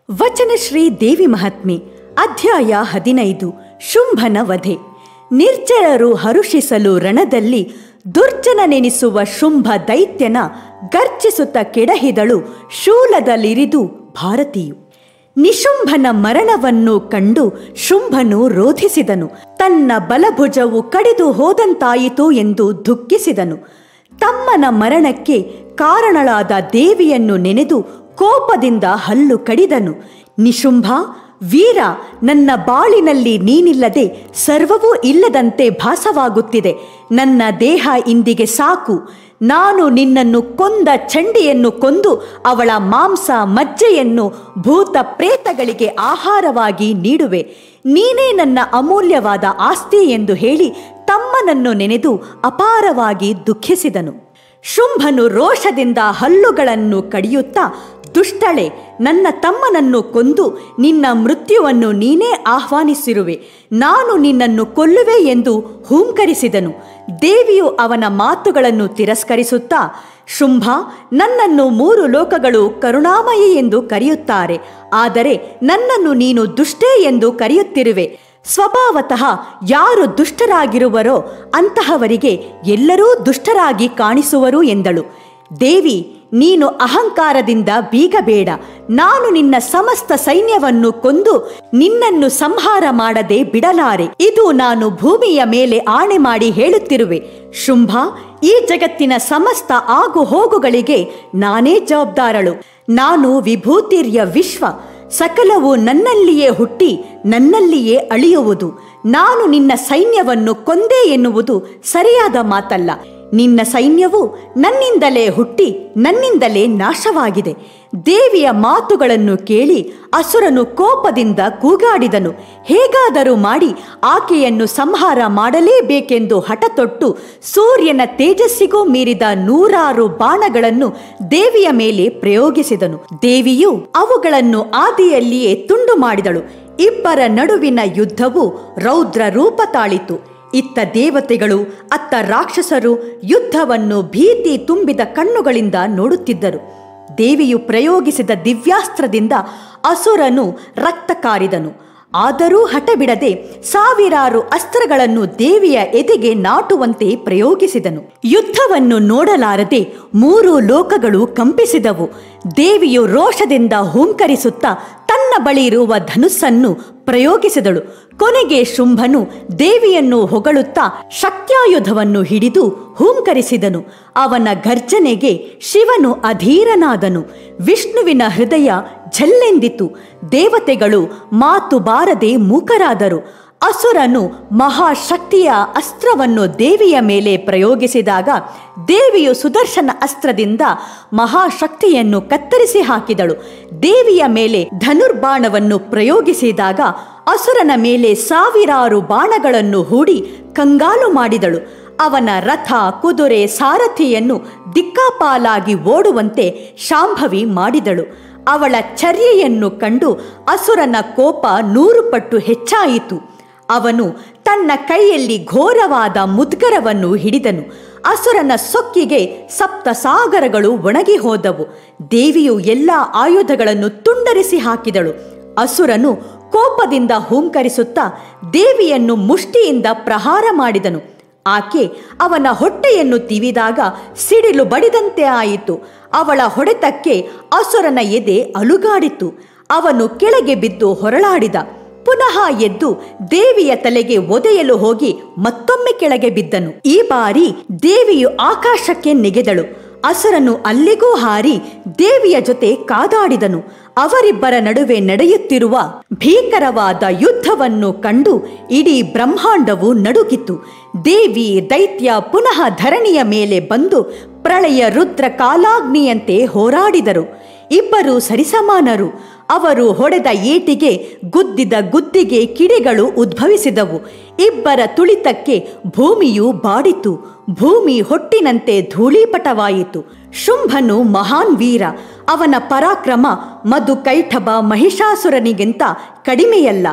ವಚನಶ್ರೀ ದೇವಿ ಮಹಾತ್ಮೆ ಅಧ್ಯಾಯ ಹದಿನೈದು ಶುಂಭನ ವಧೆ ನಿರ್ಜರರು ಹರುಷಿಸಲು ರಣದಲ್ಲಿ ದುರ್ಜನನೆನಿಸುವ ಶುಂಭ ದೈತ್ಯನ ಗರ್ಜಿಸುತ್ತ ಕೆಡಹಿದಳು ಶೂಲದಲ್ಲಿರಿದು ಭಾರತೀಯು ನಿಶುಂಭನ ಮರಣವನ್ನು ಕಂಡು ಶುಂಭನು ರೋಧಿಸಿದನು ತನ್ನ ಬಲಭುಜವು ಕಡಿದು ಹೋದಂತಾಯಿತು ಎಂದು ದುಃಖಿಸಿದನು ತಮ್ಮನ ಮರಣಕ್ಕೆ ಕಾರಣಳಾದ ದೇವಿಯನ್ನು ನೆನೆದು ಕೋಪದಿಂದ ಹಲ್ಲು ಕಡಿದನು ನಿಶುಂಭ ವೀರ ನನ್ನ ಬಾಳಿನಲ್ಲಿ ನೀನಿಲ್ಲದೆ ಸರ್ವವೂ ಇಲ್ಲದಂತೆ ಭಾಸವಾಗುತ್ತಿದೆ ನನ್ನ ದೇಹ ಇಂದಿಗೆ ಸಾಕು ನಾನು ನಿನ್ನನ್ನು ಕೊಂದ ಚಂಡಿಯನ್ನು ಕೊಂದು ಅವಳ ಮಾಂಸ ಮಜ್ಜೆಯನ್ನು ಭೂತ ಪ್ರೇತಗಳಿಗೆ ಆಹಾರವಾಗಿ ನೀಡುವೆ ನೀನೇ ನನ್ನ ಅಮೂಲ್ಯವಾದ ಆಸ್ತಿ ಎಂದು ಹೇಳಿ ತಮ್ಮನನ್ನು ನೆನೆದು ಅಪಾರವಾಗಿ ದುಃಖಿಸಿದನು ಶುಂಭನು ರೋಷದಿಂದ ಹಲ್ಲುಗಳನ್ನು ಕಡಿಯುತ್ತಾ ದುಷ್ಟಳೆ ನನ್ನ ತಮ್ಮನನ್ನು ಕೊಂದು ನಿನ್ನ ಮೃತ್ಯುವನ್ನು ನೀನೇ ಆಹ್ವಾನಿಸಿರುವೆ ನಾನು ನಿನ್ನನ್ನು ಕೊಲ್ಲುವೆ ಎಂದು ಹೂಂಕರಿಸಿದನು ದೇವಿಯು ಅವನ ಮಾತುಗಳನ್ನು ತಿರಸ್ಕರಿಸುತ್ತಾ ಶುಂಭ ನನ್ನನ್ನು ಮೂರು ಲೋಕಗಳು ಕರುಣಾಮಯಿ ಎಂದು ಕರೆಯುತ್ತಾರೆ ಆದರೆ ನನ್ನನ್ನು ನೀನು ದುಷ್ಟೇ ಎಂದು ಕರೆಯುತ್ತಿರುವೆ ಸ್ವಭಾವತಃ ಯಾರು ದುಷ್ಟರಾಗಿರುವರೋ ಅಂತಹವರಿಗೆ ಎಲ್ಲರೂ ದುಷ್ಟರಾಗಿ ಕಾಣಿಸುವರು ಎಂದಳು ದೇವಿ ನೀನು ಅಹಂಕಾರದಿಂದ ಬೀಗಬೇಡ ನಾನು ನಿನ್ನ ಸಮಸ್ತ ಸೈನ್ಯವನ್ನು ಕೊಂದು ನಿನ್ನನ್ನು ಸಂಹಾರ ಮಾಡದೆ ಬಿಡಲಾರೆ ಇದು ನಾನು ಭೂಮಿಯ ಮೇಲೆ ಆಣೆ ಮಾಡಿ ಹೇಳುತ್ತಿರುವೆ ಶುಂಭ ಈ ಜಗತ್ತಿನ ಸಮಸ್ತ ಆಗು ಹೋಗುಗಳಿಗೆ ನಾನೇ ಜವಾಬ್ದಾರಳು ನಾನು ವಿಭೂತಿರ್ಯ ವಿಶ್ವ ಸಕಲವು ನನ್ನಲ್ಲಿಯೇ ಹುಟ್ಟಿ ನನ್ನಲ್ಲಿಯೇ ಅಳಿಯುವುದು ನಾನು ನಿನ್ನ ಸೈನ್ಯವನ್ನು ಕೊಂದೆ ಎನ್ನುವುದು ಸರಿಯಾದ ಮಾತಲ್ಲ ನಿನ್ನ ಸೈನ್ಯವು ನನ್ನಿಂದಲೇ ಹುಟ್ಟಿ ನನ್ನಿಂದಲೇ ನಾಶವಾಗಿದೆ ದೇವಿಯ ಮಾತುಗಳನ್ನು ಕೇಳಿ ಅಸುರನು ಕೋಪದಿಂದ ಕೂಗಾಡಿದನು ಹೇಗಾದರೂ ಮಾಡಿ ಆಕೆಯನ್ನು ಸಂಹಾರ ಮಾಡಲೇಬೇಕೆಂದು ಹಠತೊಟ್ಟು ಸೂರ್ಯನ ತೇಜಸ್ಸಿಗೂ ಮೀರಿದ ನೂರಾರು ಬಾಣಗಳನ್ನು ದೇವಿಯ ಮೇಲೆ ಪ್ರಯೋಗಿಸಿದನು ದೇವಿಯು ಅವುಗಳನ್ನು ಆದಿಯಲ್ಲಿಯೇ ತುಂಡು ಮಾಡಿದಳು ಇಬ್ಬರ ನಡುವಿನ ಯುದ್ಧವು ರೌದ್ರ ರೂಪ ತಾಳಿತು ಇತ್ತ ದೇವತೆಗಳು ಅತ್ತ ರಾಕ್ಷಸರು ಯುದ್ಧವನ್ನು ಭೀತಿ ತುಂಬಿದ ಕಣ್ಣುಗಳಿಂದ ನೋಡುತ್ತಿದ್ದರು ದೇವಿಯು ಪ್ರಯೋಗಿಸಿದ ದಿವ್ಯಾಸ್ತ್ರದಿಂದ ಅಸುರನು ರಕ್ತ ಕಾರಿದನು ಆದರೂ ಹಠಬಿಡದೆ ಸಾವಿರಾರು ಅಸ್ತ್ರಗಳನ್ನು ದೇವಿಯ ಎದೆಗೆ ನಾಟುವಂತೆ ಪ್ರಯೋಗಿಸಿದನು ಯುದ್ಧವನ್ನು ನೋಡಲಾರದೆ ಮೂರು ಲೋಕಗಳು ಕಂಪಿಸಿದವು ದೇವಿಯು ರೋಷದಿಂದ ಹೂಂಕರಿಸುತ್ತಾ ತನ್ನ ಬಳಿ ಇರುವ ಧನುಸ್ಸನ್ನು ಪ್ರಯೋಗಿಸಿದಳು ಕೊನೆಗೆ ಶುಂಭನು ದೇವಿಯನ್ನು ಹೊಗಳುತ್ತಾ ಶಕ್ತ್ಯಾಯುಧವನ್ನು ಹಿಡಿದು ಹೂಂಕರಿಸಿದನು ಅವನ ಗರ್ಜನೆಗೆ ಶಿವನು ಅಧೀರನಾದನು ವಿಷ್ಣುವಿನ ಹೃದಯ ಝಲ್ಲೆಂದಿತು ದೇವತೆಗಳು ಮಾತು ಬಾರದೆ ಮೂಕರಾದರು ಅಸುರನು ಮಹಾಶಕ್ತಿಯ ಅಸ್ತ್ರವನ್ನು ದೇವಿಯ ಮೇಲೆ ಪ್ರಯೋಗಿಸಿದಾಗ ದೇವಿಯು ಸುದರ್ಶನ ಅಸ್ತ್ರದಿಂದ ಮಹಾಶಕ್ತಿಯನ್ನು ಕತ್ತರಿಸಿ ಹಾಕಿದಳು ದೇವಿಯ ಮೇಲೆ ಧನುರ್ಬಾಣವನ್ನು ಪ್ರಯೋಗಿಸಿದಾಗ ಅಸುರನ ಮೇಲೆ ಸಾವಿರಾರು ಬಾಣಗಳನ್ನು ಹೂಡಿ ಕಂಗಾಲು ಮಾಡಿದಳು ಅವನ ರಥ ಕುದುರೆ ಸಾರಥಿಯನ್ನು ದಿಕ್ಕಾಪಾಲಾಗಿ ಓಡುವಂತೆ ಶಾಂಭವಿ ಮಾಡಿದಳು ಅವಳ ಚರ್ಯೆಯನ್ನು ಕಂಡು ಅಸುರನ ಕೋಪ ನೂರು ಪಟ್ಟು ಹೆಚ್ಚಾಯಿತು ಅವನು ತನ್ನ ಕೈಯಲ್ಲಿ ಘೋರವಾದ ಮುದ್ಗರವನ್ನು ಹಿಡಿದನು ಅಸುರನ ಸೊಕ್ಕಿಗೆ ಸಪ್ತ ಸಾಗರಗಳು ಒಣಗಿ ಹೋದವು ದೇವಿಯು ಎಲ್ಲ ಆಯುಧಗಳನ್ನು ತುಂಡರಿಸಿ ಹಾಕಿದಳು ಅಸುರನು ಕೋಪದಿಂದ ಹೂಂಕರಿಸುತ್ತಾ ದೇವಿಯನ್ನು ಮುಷ್ಟಿಯಿಂದ ಪ್ರಹಾರ ಮಾಡಿದನು ಆಕೆ ಅವನ ಹೊಟ್ಟೆಯನ್ನು ತಿವಿದಾಗ ಸಿಡಿಲು ಬಡಿದಂತೆ ಆಯಿತು ಅವಳ ಹೊಡೆತಕ್ಕೆ ಅಸುರನ ಎದೆ ಅಲುಗಾಡಿತು ಅವನು ಕೆಳಗೆ ಬಿದ್ದು ಹೊರಳಾಡಿದ ಪುನಃ ಎದ್ದು ದೇವಿಯ ತಲೆಗೆ ಒದೆಯಲು ಹೋಗಿ ಮತ್ತೊಮ್ಮೆ ಕೆಳಗೆ ಬಿದ್ದನು ಈ ಬಾರಿ ದೇವಿಯು ಆಕಾಶಕ್ಕೆ ನೆಗೆದಳು ಅಸುರನು ಅಲ್ಲಿಗೂ ಹಾರಿ ದೇವಿಯ ಜೊತೆ ಕಾದಾಡಿದನು ಅವರಿಬ್ಬರ ನಡುವೆ ನಡೆಯುತ್ತಿರುವ ಭೀಕರವಾದ ಯುದ್ಧವನ್ನು ಕಂಡು ಇಡೀ ಬ್ರಹ್ಮಾಂಡವು ನಡುಗಿತು ದೇವಿ ದೈತ್ಯ ಪುನಃ ಧರಣಿಯ ಮೇಲೆ ಬಂದು ಪ್ರಳಯ ರುದ್ರ ಕಾಲಾಗ್ನಿಯಂತೆ ಹೋರಾಡಿದರು ಇಬ್ಬರು ಸರಿಸಮಾನರು ಅವರು ಹೊಡೆದ ಏಟಿಗೆ ಗುದ್ದಿದ ಗುದ್ದಿಗೆ ಕಿಡಿಗಳು ಉದ್ಭವಿಸಿದವು ಇಬ್ಬರ ತುಳಿತಕ್ಕೆ ಭೂಮಿಯು ಬಾಡಿತು ಭೂಮಿ ಹೊಟ್ಟಿನಂತೆ ಧೂಳೀಪಟವಾಯಿತು ಶುಂಭನು ಮಹಾನ್ ವೀರ ಅವನ ಪರಾಕ್ರಮ ಮಧು ಕೈಠಬ ಮಹಿಷಾಸುರನಿಗಿಂತ ಕಡಿಮೆಯಲ್ಲ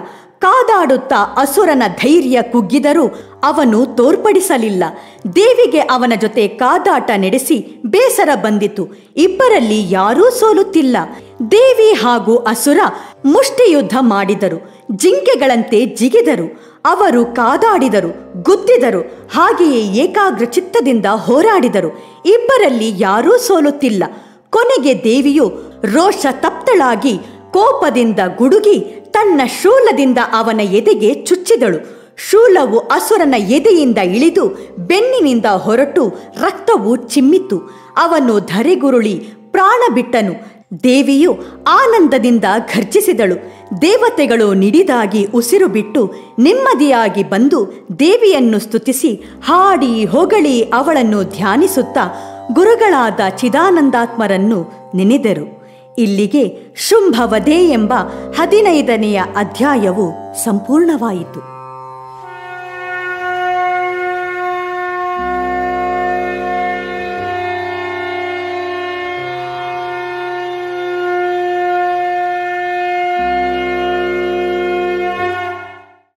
ಕಾದಾಡುತ್ತಾ ಅಸುರನ ಧೈರ್ಯ ಕುಗ್ಗಿದರೂ ಅವನು ತೋರ್ಪಡಿಸಲಿಲ್ಲ ದೇವಿಗೆ ಅವನ ಜೊತೆ ಕಾದಾಟ ನಡೆಸಿ ಬೇಸರ ಬಂದಿತು ಇಬ್ಬರಲ್ಲಿ ಯಾರೂ ಸೋಲುತ್ತಿಲ್ಲ ದೇವಿ ಹಾಗೂ ಅಸುರ ಮುಷ್ಟಿಯುದ್ಧ ಮಾಡಿದರು ಜಿಂಕೆಗಳಂತೆ ಜಿಗಿದರು ಅವರು ಕಾದಾಡಿದರು ಗುದ್ದಿದರು ಹಾಗೆಯೇ ಏಕಾಗ್ರ ಚಿತ್ತದಿಂದ ಹೋರಾಡಿದರು ಇಬ್ಬರಲ್ಲಿ ಯಾರೂ ಸೋಲುತ್ತಿಲ್ಲ ಕೊನೆಗೆ ದೇವಿಯು ರೋಷ ತಪ್ತಳಾಗಿ ಕೋಪದಿಂದ ಗುಡುಗಿ ತನ್ನ ಶೂಲದಿಂದ ಅವನ ಎದೆಗೆ ಚುಚ್ಚಿದಳು ಶೂಲವು ಅಸುರನ ಎದೆಯಿಂದ ಇಳಿದು ಬೆನ್ನಿನಿಂದ ಹೊರಟು ರಕ್ತವು ಚಿಮ್ಮಿತು ಅವನು ಧರೆಗುರುಳಿ ಪ್ರಾಣ ಬಿಟ್ಟನು ದೇವಿಯು ಆನಂದದಿಂದ ಘರ್ಜಿಸಿದಳು ದೇವತೆಗಳು ನಿಡಿದಾಗಿ ಉಸಿರು ಬಿಟ್ಟು ನೆಮ್ಮದಿಯಾಗಿ ಬಂದು ದೇವಿಯನ್ನು ಸ್ತುತಿಸಿ ಹಾಡಿ ಹೊಗಳಿ ಅವಳನ್ನು ಧ್ಯಾನಿಸುತ್ತಾ ಗುರುಗಳಾದ ಚಿದಾನಂದಾತ್ಮರನ್ನು ನೆನೆದರು ಇಲ್ಲಿಗೆ ಶುಂಭವಧೆ ಎಂಬ ಹದಿನೈದನೆಯ ಅಧ್ಯಾಯವು ಸಂಪೂರ್ಣವಾಯಿತು